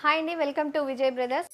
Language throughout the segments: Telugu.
హాయ్ అండి వెల్కమ్ టు విజయ్ బ్రదర్స్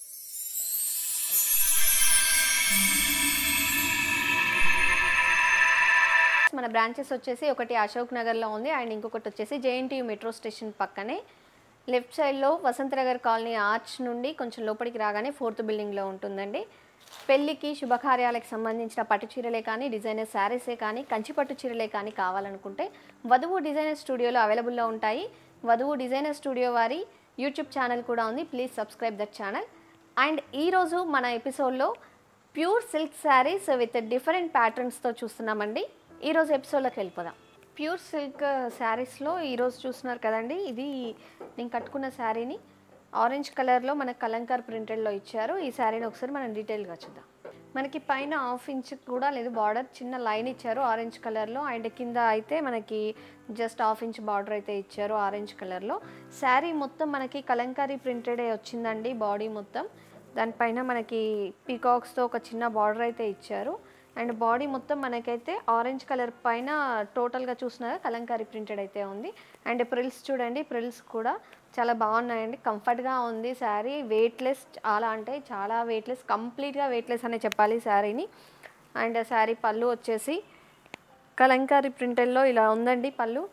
మన బ్రాంచెస్ వచ్చేసి ఒకటి అశోక్ నగర్లో ఉంది అండ్ ఇంకొకటి వచ్చేసి జేఎన్టీయూ మెట్రో స్టేషన్ పక్కనే లెఫ్ట్ సైడ్లో వసంతనగర్ కాలనీ ఆర్చ్ నుండి కొంచెం లోపలికి రాగానే ఫోర్త్ బిల్డింగ్లో ఉంటుందండి పెళ్ళికి శుభకార్యాలకు సంబంధించిన పట్టు చీరలే కానీ డిజైనర్ శారీసే కానీ కంచి పట్టు చీరలే కానీ కావాలనుకుంటే వధువు డిజైనర్ స్టూడియోలో అవైలబుల్లో ఉంటాయి వధువు డిజైనర్ స్టూడియో వారి యూట్యూబ్ ఛానల్ కూడా ఉంది please subscribe that channel and ఈరోజు మన ఎపిసోడ్లో pure silk saris with different ప్యాటర్న్స్తో చూస్తున్నామండి ఈరోజు ఎపిసోడ్లోకి వెళ్ళిపోదాం ప్యూర్ సిల్క్ శారీస్లో ఈరోజు చూస్తున్నారు కదండి ఇది నేను కట్టుకున్న శారీని ఆరెంజ్ కలర్లో మనకు కలంకార్ ప్రింటెడ్లో ఇచ్చారు ఈ శారీని ఒకసారి మనం డీటెయిల్గా చూద్దాం మనకి పైన హాఫ్ ఇంచ్ కూడా లేదు బార్డర్ చిన్న లైన్ ఇచ్చారు ఆరెంజ్ కలర్లో అండ్ కింద అయితే మనకి జస్ట్ హాఫ్ ఇంచ్ బార్డర్ అయితే ఇచ్చారు ఆరెంజ్ కలర్లో శారీ మొత్తం మనకి కలంకారీ ప్రింటెడే వచ్చిందండి బాడీ మొత్తం దానిపైన మనకి పీకాక్స్తో ఒక చిన్న బార్డర్ అయితే ఇచ్చారు అండ్ బాడీ మొత్తం మనకైతే ఆరెంజ్ కలర్ పైన టోటల్గా చూసినారా కలంకారీ ప్రింటెడ్ అయితే ఉంది అండ్ ప్రిల్స్ చూడండి ప్రిల్స్ కూడా చాలా బాగున్నాయండి కంఫర్ట్గా ఉంది శారీ వెయిట్లెస్ చాలా అంటే చాలా వెయిట్లెస్ కంప్లీట్గా వెయిట్లెస్ అనే చెప్పాలి శారీని అండ్ శారీ పళ్ళు వచ్చేసి కలంకారీ ప్రింటెడ్లో ఇలా ఉందండి పళ్ళు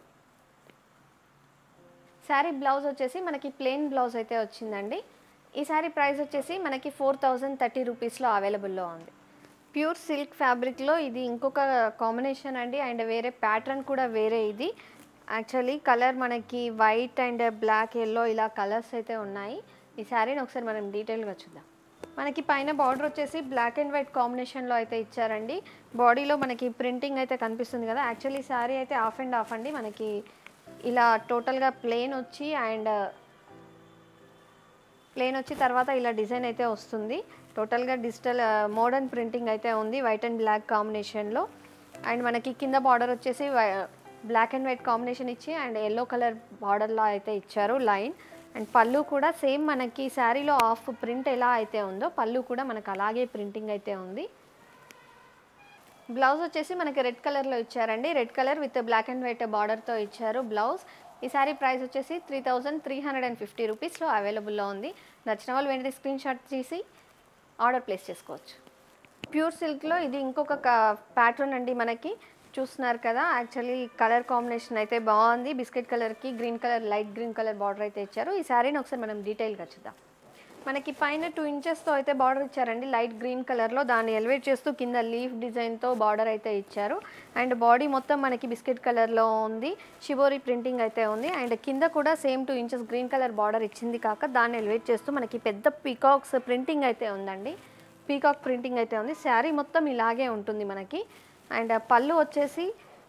శారీ బ్లౌజ్ వచ్చేసి మనకి ప్లెయిన్ బ్లౌజ్ అయితే వచ్చిందండి ఈ శారీ ప్రైస్ వచ్చేసి మనకి ఫోర్ థౌజండ్ థర్టీ రూపీస్లో అవైలబుల్లో ఉంది ప్యూర్ సిల్క్ ఫ్యాబ్రిక్లో ఇది ఇంకొక కాంబినేషన్ అండి అండ్ వేరే ప్యాటర్న్ కూడా వేరే ఇది యాక్చువల్లీ కలర్ మనకి వైట్ అండ్ బ్లాక్ ఎల్లో ఇలా కలర్స్ అయితే ఉన్నాయి ఈ శారీని ఒకసారి మనం డీటెయిల్గా చూద్దాం మనకి పైన బార్డర్ వచ్చేసి బ్లాక్ అండ్ వైట్ కాంబినేషన్లో అయితే ఇచ్చారండి బాడీలో మనకి ప్రింటింగ్ అయితే కనిపిస్తుంది కదా యాక్చువల్లీ శారీ అయితే ఆఫ్ అండ్ ఆఫ్ అండి మనకి ఇలా టోటల్గా ప్లెయిన్ వచ్చి అండ్ ప్లెయిన్ వచ్చి తర్వాత ఇలా డిజైన్ అయితే వస్తుంది టోటల్గా డిజిటల్ మోడర్న్ ప్రింటింగ్ అయితే ఉంది వైట్ అండ్ బ్లాక్ కాంబినేషన్లో అండ్ మనకి కింద బార్డర్ వచ్చేసి బ్లాక్ అండ్ వైట్ కాంబినేషన్ ఇచ్చి అండ్ ఎల్లో కలర్ బార్డర్లో అయితే ఇచ్చారు లైన్ అండ్ పళ్ళు కూడా సేమ్ మనకి శారీలో ఆఫ్ ప్రింట్ ఎలా అయితే ఉందో పళ్ళు కూడా మనకు అలాగే ప్రింటింగ్ అయితే ఉంది బ్లౌజ్ వచ్చేసి మనకి రెడ్ కలర్లో ఇచ్చారండి red colour with black and white బార్డర్తో ఇచ్చారు బ్లౌజ్ ఈ సారీ ప్రైస్ వచ్చేసి three thousand three hundred and fifty రూపీస్లో అవైలబుల్లో ఉంది నచ్చిన వాళ్ళు వెంటనే స్క్రీన్ షాట్ తీసి ఆర్డర్ ప్లేస్ చేసుకోవచ్చు ప్యూర్ సిల్క్లో ఇది ఇంకొక ప్యాటర్న్ అండి మనకి చూస్తున్నారు కదా యాక్చువల్లీ కలర్ కాంబినేషన్ అయితే బాగుంది బిస్కెట్ కలర్కి green colour light green colour border అయితే ఇచ్చారు ఈ శారీని ఒకసారి మనం డీటెయిల్గా చూద్దాం మనకి పైన టూ ఇంచెస్తో అయితే బార్డర్ ఇచ్చారండి లైట్ గ్రీన్ కలర్లో దాన్ని ఎలివేట్ చేస్తూ కింద లీఫ్ డిజైన్తో బార్డర్ అయితే ఇచ్చారు అండ్ బాడీ మొత్తం మనకి బిస్కెట్ కలర్లో ఉంది షిబోరి ప్రింటింగ్ అయితే ఉంది అండ్ కింద కూడా same two inches green colour border ఇచ్చింది కాక దాన్ని ఎలివేట్ చేస్తూ మనకి పెద్ద పీకాక్స్ ప్రింటింగ్ అయితే ఉందండి పీకాక్ ప్రింటింగ్ అయితే ఉంది శారీ మొత్తం ఇలాగే ఉంటుంది మనకి అండ్ పళ్ళు వచ్చేసి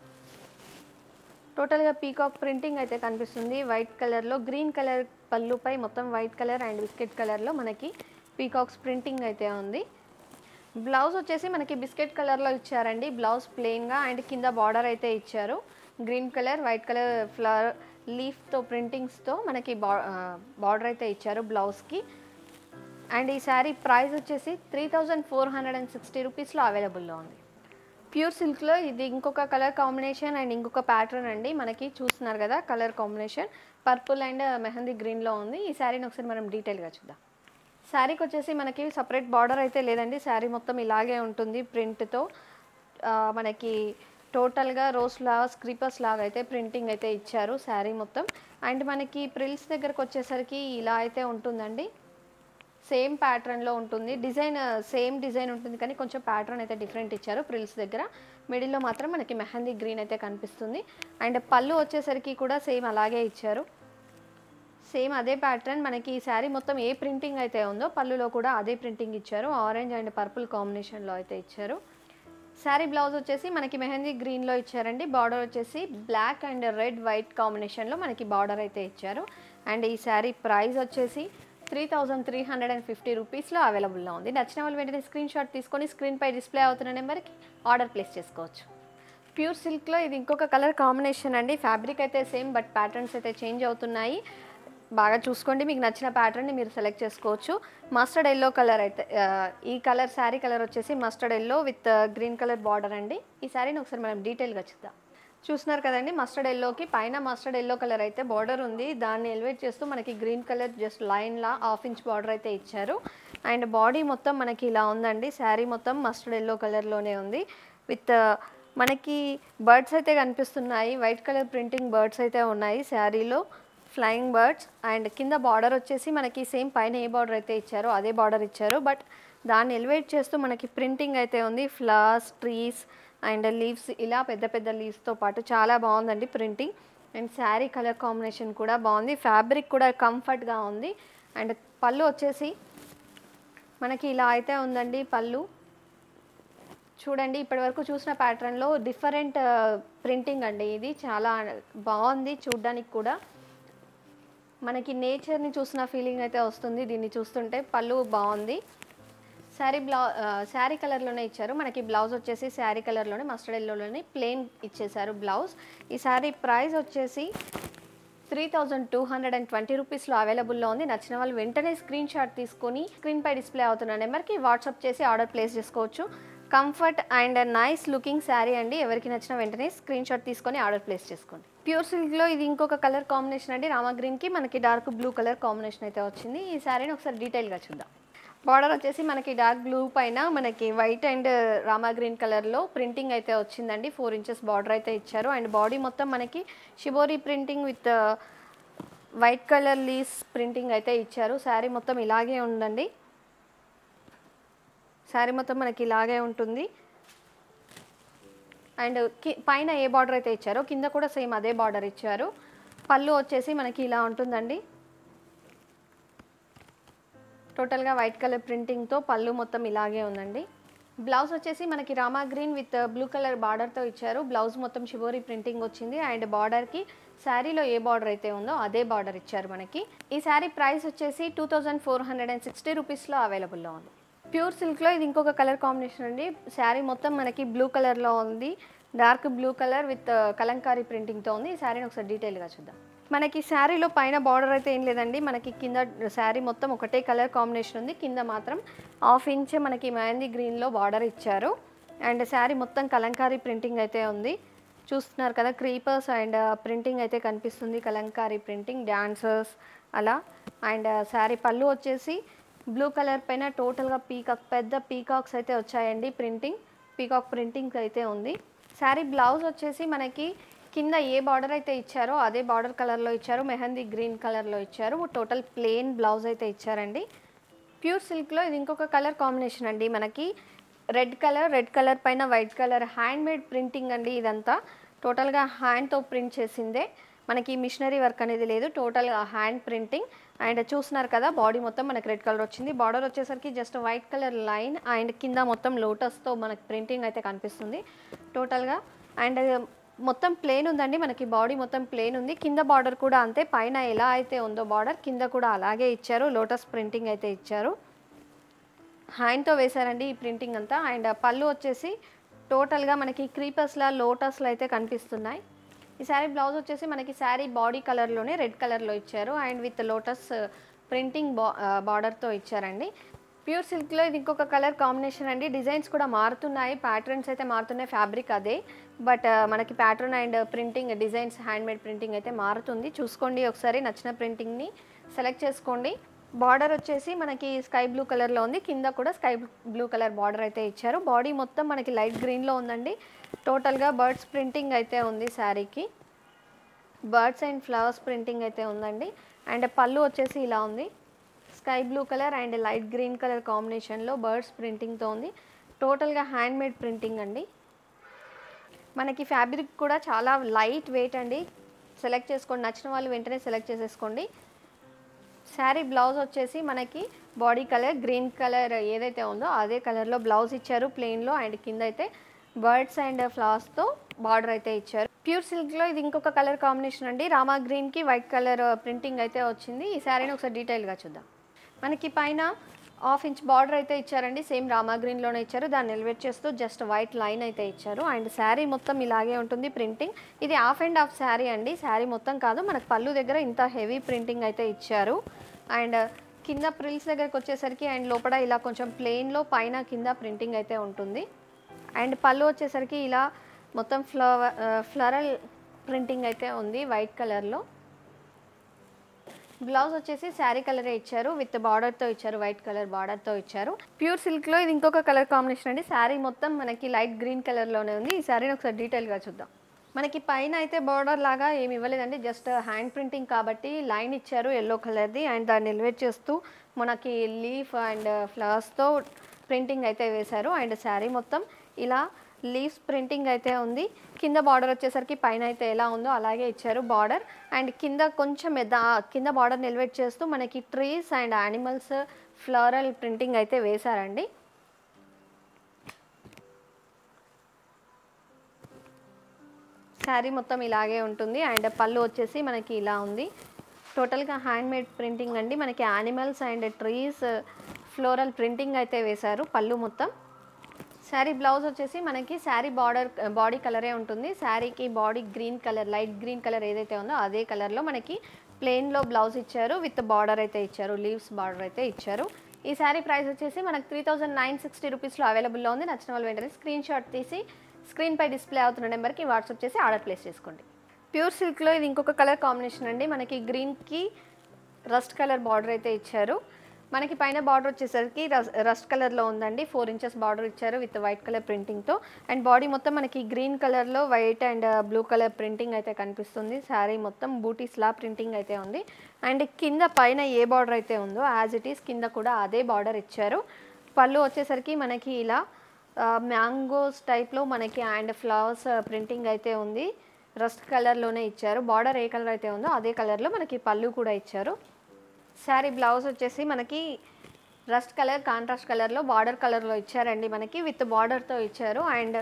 టోటల్గా పీకాక్ ప్రింటింగ్ అయితే కనిపిస్తుంది వైట్ కలర్లో గ్రీన్ కలర్ పళ్ళుపై మొత్తం వైట్ కలర్ అండ్ బిస్కెట్ కలర్లో మనకి పీకాక్స్ ప్రింటింగ్ అయితే ఉంది బ్లౌజ్ వచ్చేసి మనకి బిస్కెట్ కలర్లో ఇచ్చారండి బ్లౌజ్ ప్లెయిన్గా అండ్ కింద బార్డర్ అయితే ఇచ్చారు green colour white colour flower లీఫ్తో ప్రింటింగ్స్తో మనకి బా బార్డర్ అయితే ఇచ్చారు బ్లౌజ్కి అండ్ ఈ శారీ ప్రైస్ వచ్చేసి three thousand four hundred and sixty రూపీస్లో అవైలబుల్లో ఉంది ప్యూర్ సిల్క్లో ఇది ఇంకొక కలర్ కాంబినేషన్ అండ్ ఇంకొక ప్యాటర్న్ అండి మనకి చూస్తున్నారు కదా colour combination purple and mehndi గ్రీన్లో ఉంది ఈ శారీని ఒకసారి మనం డీటెయిల్గా చూద్దాం శారీకి వచ్చేసి మనకి సపరేట్ బార్డర్ అయితే లేదండి శారీ మొత్తం ఇలాగే ఉంటుంది ప్రింట్తో మనకి టోటల్గా రోస్ లాగా స్క్రీపర్స్ లాగా అయితే ప్రింటింగ్ అయితే ఇచ్చారు శారీ మొత్తం అండ్ మనకి ప్రిల్స్ దగ్గరకు వచ్చేసరికి ఇలా అయితే ఉంటుందండి సేమ్ ప్యాటర్న్లో ఉంటుంది డిజైన్ సేమ్ డిజైన్ ఉంటుంది కానీ కొంచెం ప్యాటర్న్ అయితే డిఫరెంట్ ఇచ్చారు ప్రిల్స్ దగ్గర మిడిల్లో మాత్రం మనకి మెహందీ గ్రీన్ అయితే కనిపిస్తుంది అండ్ పళ్ళు వచ్చేసరికి కూడా సేమ్ అలాగే ఇచ్చారు సేమ్ అదే ప్యాటర్న్ మనకి ఈ శారీ మొత్తం ఏ ప్రింటింగ్ అయితే ఉందో పళ్ళులో కూడా అదే ప్రింటింగ్ ఇచ్చారు ఆరెంజ్ అండ్ పర్పుల్ కాంబినేషన్లో అయితే ఇచ్చారు శారీ బ్లౌజ్ వచ్చేసి మనకి మెహందీ గ్రీన్లో ఇచ్చారండి బార్డర్ వచ్చేసి బ్లాక్ అండ్ రెడ్ వైట్ కాంబినేషన్లో మనకి బార్డర్ అయితే ఇచ్చారు అండ్ ఈ శారీ ప్రైస్ వచ్చేసి three thousand three hundred and fifty రూపీస్లో అవైలబుల్లో ఉంది నచ్చిన వాళ్ళు వెంటనే స్క్రీన్ షాట్ తీసుకొని స్క్రీన్పై డిస్ప్లే అవుతున్న నెంబర్కి ఆర్డర్ ప్లేస్ చేసుకోవచ్చు ప్యూర్ సిల్క్లో ఇది ఇంకొక కలర్ కాంబినేషన్ అండి ఫ్యాబ్రిక్ అయితే సేమ్ బట్ ప్యాటర్న్స్ అయితే చేంజ్ అవుతున్నాయి బాగా చూసుకోండి మీకు నచ్చిన ప్యాటర్న్ని మీరు సెలెక్ట్ చేసుకోవచ్చు మస్టర్డ్ ఎల్లో కలర్ అయితే ఆ, ఈ కలర్ శారీ కలర్ వచ్చేసి mustard yellow with green colour border అండి ఈ శారీని ఒకసారి మనం డీటెయిల్గా చూద్దాం చూస్తున్నారు కదండి మస్టర్డ్ ఎల్లోకి పైన మస్టర్డ్ ఎల్లో కలర్ అయితే బార్డర్ ఉంది దాన్ని ఎలివేట్ చేస్తూ మనకి గ్రీన్ కలర్ జస్ట్ లైన్లా హాఫ్ ఇంచ్ బార్డర్ అయితే ఇచ్చారు అండ్ బాడీ మొత్తం మనకి ఇలా ఉందండి శారీ మొత్తం మస్టర్డ్ ఎల్లో కలర్లోనే ఉంది విత్ మనకి బర్డ్స్ అయితే కనిపిస్తున్నాయి వైట్ కలర్ ప్రింటింగ్ బర్డ్స్ అయితే ఉన్నాయి శారీలో ఫ్లయింగ్ బర్డ్స్ అండ్ కింద బార్డర్ వచ్చేసి మనకి సేమ్ పైన ఏ బార్డర్ అయితే ఇచ్చారో అదే బార్డర్ ఇచ్చారు బట్ దాన్ని ఎలివేట్ చేస్తూ మనకి ప్రింటింగ్ అయితే ఉంది ఫ్లవర్స్ ట్రీస్ అండ్ లీవ్స్ ఇలా పెద్ద పెద్ద లీవ్స్తో పాటు చాలా బాగుందండి printing and sari colour combination కూడా బాగుంది ఫ్యాబ్రిక్ కూడా కంఫర్ట్గా ఉంది అండ్ పళ్ళు వచ్చేసి మనకి ఇలా అయితే ఉందండి పళ్ళు చూడండి ఇప్పటివరకు చూసిన ప్యాటర్న్లో డిఫరెంట్ ప్రింటింగ్ అండి ఇది చాలా బాగుంది చూడ్డానికి కూడా మనకి నేచర్ని చూసిన ఫీలింగ్ అయితే వస్తుంది దీన్ని చూస్తుంటే పళ్ళు బాగుంది శారీ బ్లౌ శారీ కలర్లోనే ఇచ్చారు మనకి బ్లౌజ్ వచ్చేసి శారీ కలర్లోనే మస్టర్డ్ ఎల్లోలోనే ప్లెయిన్ ఇచ్చేసారు బ్లౌజ్ ఈ శారీ ప్రైస్ వచ్చేసి three thousand two hundred and twenty రూపీస్లో అవైలబుల్లో ఉంది నచ్చిన వాళ్ళు వెంటనే స్క్రీన్ షాట్ తీసుకొని స్క్రీన్ పై డిస్ప్లే అవుతున్న నెంబర్కి వాట్సాప్ చేసి ఆర్డర్ ప్లేస్ చేసుకోవచ్చు comfort and nice looking sari అండి ఎవరికి నచ్చిన వెంటనే స్క్రీన్ షాట్ తీసుకొని ఆర్డర్ ప్లేస్ చేసుకోండి ప్యూర్ సిల్క్లో ఇది ఇంకొక కలర్ కాంబినేషన్ అండి రామా గ్రీన్కి మనకి డార్క్ బ్లూ కలర్ కాంబినేషన్ అయితే వచ్చింది ఈ శారీని ఒకసారి డీటెయిల్గా చూద్దాం బార్డర్ వచ్చేసి మనకి డార్క్ బ్లూ పైన మనకి వైట్ అండ్ రామా గ్రీన్ కలర్లో ప్రింటింగ్ అయితే వచ్చిందండి ఫోర్ ఇంచెస్ బార్డర్ అయితే ఇచ్చారు అండ్ బాడీ మొత్తం మనకి shibori printing with white colour leaves printing అయితే ఇచ్చారు శారీ మొత్తం ఇలాగే ఉందండి శారీ మొత్తం మనకి ఇలాగే ఉంటుంది అండ్ కి పైన ఏ బార్డర్ అయితే ఇచ్చారో కింద కూడా సేమ్ అదే బార్డర్ ఇచ్చారు పళ్ళు వచ్చేసి మనకి ఇలా ఉంటుందండి టోటల్గా వైట్ కలర్ ప్రింటింగ్తో పళ్ళు మొత్తం ఇలాగే ఉందండి బ్లౌజ్ వచ్చేసి మనకి Rama green with blue colour బార్డర్తో ఇచ్చారు బ్లౌజ్ మొత్తం షిబోరి ప్రింటింగ్ వచ్చింది అండ్ బార్డర్కి శారీలో ఏ బార్డర్ అయితే ఉందో అదే బార్డర్ ఇచ్చారు మనకి ఈ శారీ ప్రైస్ వచ్చేసి two thousand four hundred and sixty రూపీస్లో అవైలబుల్లో ఉంది ప్యూర్ సిల్క్లో ఇది ఇంకొక కలర్ కాంబినేషన్ అండి శారీ మొత్తం మనకి బ్లూ కలర్లో ఉంది dark blue colour with Kalamkari ప్రింటింగ్తో ఉంది ఈ శారీని ఒకసారి డీటెయిల్గా చూద్దాం మనకి శారీలో పైన బార్డర్ అయితే ఏం లేదండి మనకి కింద శారీ మొత్తం ఒకటే కలర్ కాంబినేషన్ ఉంది కింద మాత్రం హాఫ్ ఇంచ్ మనకి మెహందీ గ్రీన్లో బార్డర్ ఇచ్చారు అండ్ శారీ మొత్తం కలంకారీ ప్రింటింగ్ అయితే ఉంది చూస్తున్నారు కదా క్రీపర్స్ అండ్ ప్రింటింగ్ అయితే కనిపిస్తుంది కలంకారీ ప్రింటింగ్ డాన్సర్స్ అలా అండ్ శారీ పళ్ళు వచ్చేసి బ్లూ కలర్ పైన టోటల్గా పీకాక్ పెద్ద పీకాక్స్ అయితే వచ్చాయండి ప్రింటింగ్ పీకాక్ ప్రింటింగ్ అయితే ఉంది శారీ బ్లౌజ్ వచ్చేసి మనకి కింద ఏ బార్డర్ అయితే ఇచ్చారో అదే బార్డర్ కలర్లో ఇచ్చారు మెహందీ గ్రీన్ కలర్లో ఇచ్చారు టోటల్ ప్లెయిన్ బ్లౌజ్ అయితే ఇచ్చారండి ప్యూర్ సిల్క్లో ఇది ఇంకొక కలర్ కాంబినేషన్ అండి మనకి రెడ్ కలర్ రెడ్ కలర్ పైన white colour hand made printing అండి ఇదంతా టోటల్గా హ్యాండ్తో ప్రింట్ చేసిందే మనకి మిషనరీ వర్క్ అనేది లేదు టోటల్గా హ్యాండ్ ప్రింటింగ్ అండ్ చూస్తున్నారు కదా బాడీ మొత్తం మనకి రెడ్ కలర్ వచ్చింది బార్డర్ వచ్చేసరికి just white colour line and కింద మొత్తం లోటస్తో మనకి ప్రింటింగ్ అయితే కనిపిస్తుంది టోటల్గా అండ్ మొత్తం ప్లేన్ ఉందండి మనకి బాడీ మొత్తం ప్లేన్ ఉంది కింద బార్డర్ కూడా అంతే పైన ఎలా అయితే ఉందో బార్డర్ కింద కూడా అలాగే ఇచ్చారు లోటస్ ప్రింటింగ్ అయితే ఇచ్చారు హ్యాండ్తో వేశారండి ఈ ప్రింటింగ్ అంతా అండ్ పళ్ళు వచ్చేసి టోటల్గా మనకి క్రీపర్స్లా లోటస్లు అయితే కనిపిస్తున్నాయి ఈ శారీ బ్లౌజ్ వచ్చేసి మనకి శారీ బాడీ కలర్లోనే రెడ్ కలర్లో ఇచ్చారు అండ్ విత్ లోటస్ ప్రింటింగ్ బా బార్డర్తో ఇచ్చారండి ప్యూర్ సిల్క్లో ఇది ఇంకొక కలర్ కాంబినేషన్ అండి డిజైన్స్ కూడా మారుతున్నాయి ప్యాటర్న్స్ అయితే మారుతున్నాయి ఫ్యాబ్రిక్ అదే బట్ మనకి pattern and printing designs hand made printing అయితే మారుతుంది చూసుకోండి ఒకసారి నచ్చిన ప్రింటింగ్ని సెలెక్ట్ చేసుకోండి బార్డర్ వచ్చేసి మనకి స్కై బ్లూ కలర్లో ఉంది కింద కూడా స్కై బ్లూ కలర్ బార్డర్ అయితే ఇచ్చారు బాడీ మొత్తం మనకి లైట్ గ్రీన్లో ఉందండి టోటల్గా బర్డ్స్ ప్రింటింగ్ అయితే ఉంది శారీకి బర్డ్స్ అండ్ ఫ్లవర్స్ ప్రింటింగ్ అయితే ఉందండి అండ్ పళ్ళు వచ్చేసి ఇలా ఉంది sky blue colour and light green colour కాంబినేషన్లో బర్డ్స్ ప్రింటింగ్తో ఉంది టోటల్గా హ్యాండ్ మేడ్ ప్రింటింగ్ అండి మనకి ఫ్యాబ్రిక్ కూడా చాలా లైట్ వెయిట్ అండి సెలెక్ట్ చేసుకోండి నచ్చిన వాళ్ళు వెంటనే సెలెక్ట్ చేసేసుకోండి శారీ బ్లౌజ్ వచ్చేసి మనకి బాడీ కలర్ గ్రీన్ కలర్ ఏదైతే ఉందో అదే కలర్లో బ్లౌజ్ ఇచ్చారు ప్లెయిన్లో అండ్ కింద అయితే బర్డ్స్ అండ్ ఫ్లవర్స్తో బార్డర్ అయితే ఇచ్చారు ప్యూర్ సిల్క్లో ఇది ఇంకొక కలర్ కాంబినేషన్ అండి రామా గ్రీన్కి వైట్ కలర్ ప్రింటింగ్ అయితే వచ్చింది ఈ శారీని ఒకసారి డీటెయిల్గా చూద్దాం మనకి పైన హాఫ్ ఇంచ్ బార్డర్ అయితే ఇచ్చారండి సేమ్ రామా గ్రీన్లోనే ఇచ్చారు దాన్ని ఎలివేట్ చేస్తూ జస్ట్ వైట్ లైన్ అయితే ఇచ్చారు అండ్ శారీ మొత్తం ఇలాగే ఉంటుంది ప్రింటింగ్ ఇది హాఫ్ అండ్ హాఫ్ శారీ అండి శారీ మొత్తం కాదు మనకు పళ్ళు దగ్గర ఇంత హెవీ ప్రింటింగ్ అయితే ఇచ్చారు అండ్ కింద ప్రిల్స్ దగ్గరకు వచ్చేసరికి అండ్ లోపల ఇలా కొంచెం ప్లెయిన్లో పైన కింద ప్రింటింగ్ అయితే ఉంటుంది అండ్ పళ్ళు వచ్చేసరికి ఇలా మొత్తం ఫ్లవర్ ఫ్లరల్ ప్రింటింగ్ అయితే ఉంది వైట్ కలర్లో బ్లౌజ్ వచ్చేసి శారీ కలరే ఇచ్చారు విత్ బార్డర్తో ఇచ్చారు వైట్ కలర్ బార్డర్తో ఇచ్చారు ప్యూర్ సిల్క్లో ఇది ఇంకొక కలర్ కాంబినేషన్ అండి శారీ మొత్తం మనకి లైట్ గ్రీన్ కలర్లోనే ఉంది ఈ శారీని ఒకసారి డీటెయిల్గా చూద్దాం మనకి పైన అయితే బార్డర్ లాగా ఏమి ఇవ్వలేదండి జస్ట్ హ్యాండ్ ప్రింటింగ్ కాబట్టి లైన్ ఇచ్చారు ఎల్లో కలర్ది అండ్ దాన్ని ఎలివేట్ చేస్తూ మనకి లీఫ్ అండ్ ఫ్లవర్స్తో ప్రింటింగ్ అయితే వేశారు అండ్ శారీ మొత్తం ఇలా లీవ్స్ ప్రింటింగ్ అయితే ఉంది కింద బార్డర్ వచ్చేసరికి పైన అయితే ఎలా ఉందో అలాగే ఇచ్చారు బార్డర్ అండ్ కింద కొంచెం ఎద కింద బార్డర్ నిల్వేట్ చేస్తూ మనకి trees and animals floral printing అయితే వేశారండి శారీ మొత్తం ఇలాగే ఉంటుంది అండ్ పళ్ళు వచ్చేసి మనకి ఇలా ఉంది టోటల్గా హ్యాండ్ మేడ్ ప్రింటింగ్ అండి మనకి animals and trees floral printing అయితే వేశారు పళ్ళు మొత్తం శారీ బ్లౌజ్ వచ్చేసి మనకి శారీ బార్డర్ బాడీ కలరే ఉంటుంది శారీకి body green colour light green colour ఏదైతే ఉందో అదే కలర్లో మనకి ప్లెయిన్లో బ్లౌజ్ ఇచ్చారు విత్ బార్డర్ అయితే ఇచ్చారు లీవ్స్ బార్డర్ అయితే ఇచ్చారు ఈ శారీ ప్రైస్ వచ్చేసి మనకి త్రీ థౌజండ్ నైన్ సిక్స్టీ రూపీస్లో అవైలబుల్లో ఉంది నచ్చిన వాళ్ళు వెంటనే స్క్రీన్ షాట్ తీసి స్క్రీన్పై డిస్ప్లే అవుతున్న నెంబర్కి వాట్సాప్ చేసి ఆర్డర్ ప్లేస్ చేసుకోండి ప్యూర్ సిల్క్లో ఇది ఇంకొక కలర్ కాంబినేషన్ అండి మనకి గ్రీన్కి రస్ట్ కలర్ బార్డర్ అయితే ఇచ్చారు మనకి పైన బార్డర్ వచ్చేసరికి రస్ట్ కలర్లో ఉందండి ఫోర్ ఇంచెస్ బార్డర్ ఇచ్చారు విత్ వైట్ కలర్ ప్రింటింగ్తో అండ్ బాడీ మొత్తం మనకి గ్రీన్ కలర్లో white and blue colour printing అయితే కనిపిస్తుంది శారీ మొత్తం బూటీ స్లా ప్రింటింగ్ అయితే ఉంది అండ్ కింద పైన ఏ బార్డర్ అయితే ఉందో యాజ్ ఇట్ ఈస్ కింద కూడా అదే బార్డర్ ఇచ్చారు పళ్ళు వచ్చేసరికి మనకి ఇలా మ్యాంగోస్ టైప్లో మనకి అండ్ ఫ్లవర్స్ ప్రింటింగ్ అయితే ఉంది రస్ట్ కలర్లోనే ఇచ్చారు బార్డర్ ఏ కలర్ అయితే ఉందో అదే కలర్లో మనకి పళ్ళు కూడా ఇచ్చారు శారీ బ్లౌజ్ వచ్చేసి మనకి రస్ట్ కలర్ కాంట్రాస్ట్ కలర్లో బార్డర్ కలర్లో ఇచ్చారండి మనకి విత్ బార్డర్తో ఇచ్చారు అండ్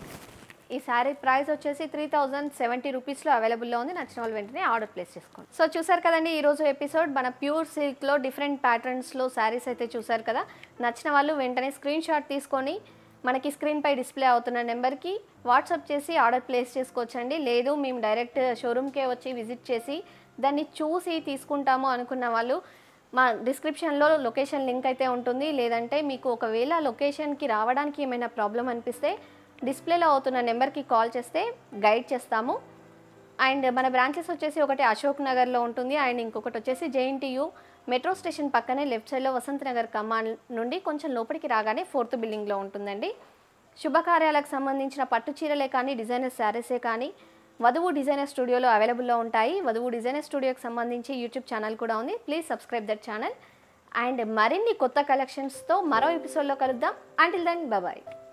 ఈ శారీ ప్రైస్ వచ్చేసి త్రీ థౌజండ్ సెవెంటీ రూపీస్లో అవైలబుల్లో ఉంది నచ్చిన వాళ్ళు వెంటనే ఆర్డర్ ప్లేస్ చేసుకోండి సో చూసారు కదండి ఈరోజు ఎపిసోడ్ మన ప్యూర్ సిల్క్లో డిఫరెంట్ ప్యాటర్న్స్లో శారీస్ అయితే చూసారు కదా నచ్చిన వాళ్ళు వెంటనే స్క్రీన్ షాట్ తీసుకొని మనకి స్క్రీన్పై డిస్ప్లే అవుతున్న నెంబర్కి వాట్సాప్ చేసి ఆర్డర్ ప్లేస్ చేసుకోవచ్చండి లేదు మేము డైరెక్ట్ షోరూమ్కే వచ్చి విజిట్ చేసి దాన్ని చూసి తీసుకుంటాము అనుకున్న వాళ్ళు మా డిస్క్రిప్షన్లో లొకేషన్ లింక్ అయితే ఉంటుంది లేదంటే మీకు ఒకవేళ లొకేషన్కి రావడానికి ఏమైనా ప్రాబ్లం అనిపిస్తే డిస్ప్లేలో అవుతున్న నెంబర్కి కాల్ చేస్తే గైడ్ చేస్తాము అండ్ మన బ్రాంచెస్ వచ్చేసి ఒకటి అశోక్ నగర్లో ఉంటుంది అండ్ ఇంకొకటి వచ్చేసి జేఎన్టీయు మెట్రో స్టేషన్ పక్కనే లెఫ్ట్ సైడ్లో వసంత్ నగర్ కమాన్ నుండి కొంచెం లోపలికి రాగానే ఫోర్త్ బిల్డింగ్లో ఉంటుందండి శుభకార్యాలకు సంబంధించిన పట్టు చీరలే కానీ డిజైనర్ శారీసే కానీ వధువు డిజైనర్ స్టూడియోలో అవైలబుల్లో ఉంటాయి వధువు డిజైనర్ స్టూడియోకి సంబంధించి యూట్యూబ్ ఛానల్ కూడా ఉంది please subscribe that channel and మరిన్ని కొత్త కలెక్షన్స్తో మరో ఎపిసోడ్లో కలుద్దాం అంటిల్ దెన్ బాయ్